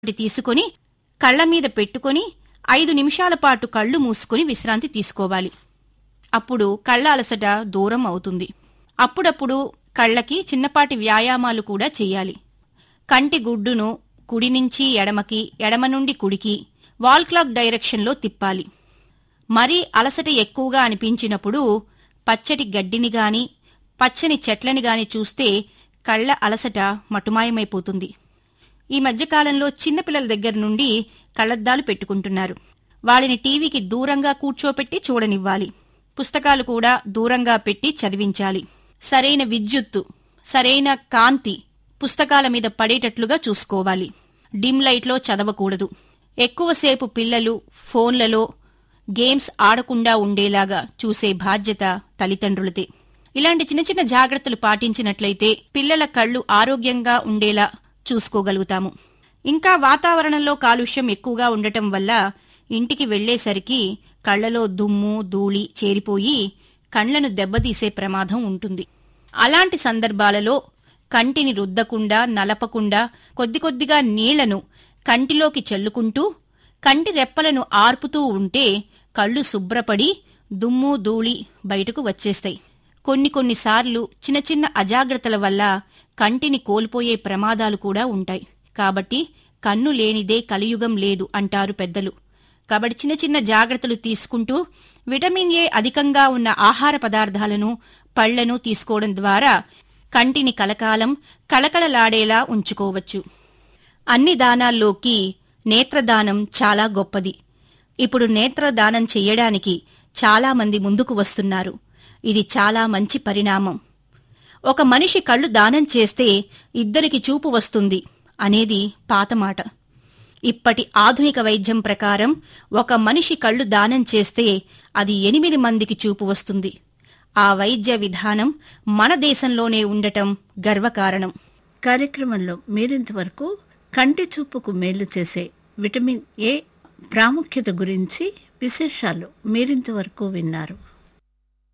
ఒకటి తీసుకొని కళ్ళ మీద పెట్టుకొని ఐదు నిమిషాల పాటు కళ్ళు మూసుకొని విశ్రాంతి తీసుకోవాలి అప్పుడు కళ్ళ అలసట దూరం అవుతుంది అప్పుడప్పుడు కళ్ళకి చిన్నపాటి వ్యాయామాలు కూడా చెయ్యాలి కంటి గుడ్డును కుడి నుంచి ఎడమకి ఎడమ నుండి కుడికి వాల్ క్లాక్ డైరెక్షన్లో తిప్పాలి మరీ అలసట ఎక్కువగా అనిపించినప్పుడు పచ్చటి గడ్డిని గాని పచ్చని చెట్లని గాని చూస్తే కళ్ళ అలసట మటుమాయమైపోతుంది ఈ మధ్యకాలంలో చిన్నపిల్లల దగ్గర నుండి కళ్ళద్దాలు పెట్టుకుంటున్నారు వాళ్ళని టీవీకి దూరంగా కూర్చోపెట్టి చూడనివ్వాలి పుస్తకాలు కూడా దూరంగా పెట్టి చదివించాలి సరైన విద్యుత్తు సరైన కాంతి పుస్తకాల మీద పడేటట్లుగా చూసుకోవాలి డిమ్ లైట్లో చదవకూడదు ఎక్కువసేపు పిల్లలు ఫోన్లలో గేమ్స్ ఆడకుండా ఉండేలాగా చూసే బాధ్యత తల్లిదండ్రులదే ఇలాంటి చిన్న చిన్న జాగ్రత్తలు పాటించినట్లయితే పిల్లల కళ్ళు ఆరోగ్యంగా ఉండేలా చూసుకోగలుగుతాము ఇంకా వాతావరణంలో కాలుష్యం ఎక్కువగా ఉండటం వల్ల ఇంటికి వెళ్లేసరికి కళ్లలో దుమ్ము ధూళి చేరిపోయి కండ్లను దెబ్బతీసే ప్రమాదం ఉంటుంది అలాంటి సందర్భాలలో కంటిని రుద్దకుండా నలపకుండా కొద్ది కొద్దిగా నీళ్లను కంటిలోకి చల్లుకుంటూ కంటి రెప్పలను ఆర్పుతూ ఉంటే కళ్ళు శుభ్రపడి దుమ్ము ధూళి బయటకు వచ్చేస్తాయి కొన్ని కొన్నిసార్లు చిన్న చిన్న అజాగ్రత్తల వల్ల కంటిని కోల్పోయే ప్రమాదాలు కూడా ఉంటాయి కాబట్టి కన్ను లేనిదే కలియుగం లేదు అంటారు పెద్దలు కాబట్టి చిన్న చిన్న జాగ్రత్తలు తీసుకుంటూ విటమిన్ ఏ అధికంగా ఉన్న ఆహార పదార్థాలను పళ్లను తీసుకోవడం ద్వారా కంటిని కలకాలం కళకళలాడేలా ఉంచుకోవచ్చు అన్ని దానాల్లోకి నేత్రదానం చాలా గొప్పది ఇప్పుడు నేత్రదానం చెయ్యడానికి చాలా మంది ముందుకు వస్తున్నారు ఇది చాలా మంచి పరిణామం ఒక మనిషి కళ్ళు దానం చేస్తే ఇద్దరికి చూపు వస్తుంది అనేది పాత మాట ఇప్పటి ఆధునిక వైద్యం ప్రకారం ఒక మనిషి కళ్ళు దానం చేస్తే అది ఎనిమిది మందికి చూపు వస్తుంది ఆ వైద్య విధానం మన దేశంలోనే ఉండటం గర్వకారణం కార్యక్రమంలో మీరింతవరకు కంటి చూపుకు మేలు చేసే విటమిన్ ఏ ప్రాముఖ్యత గురించి విశేషాలు మీరింతవరకు విన్నారు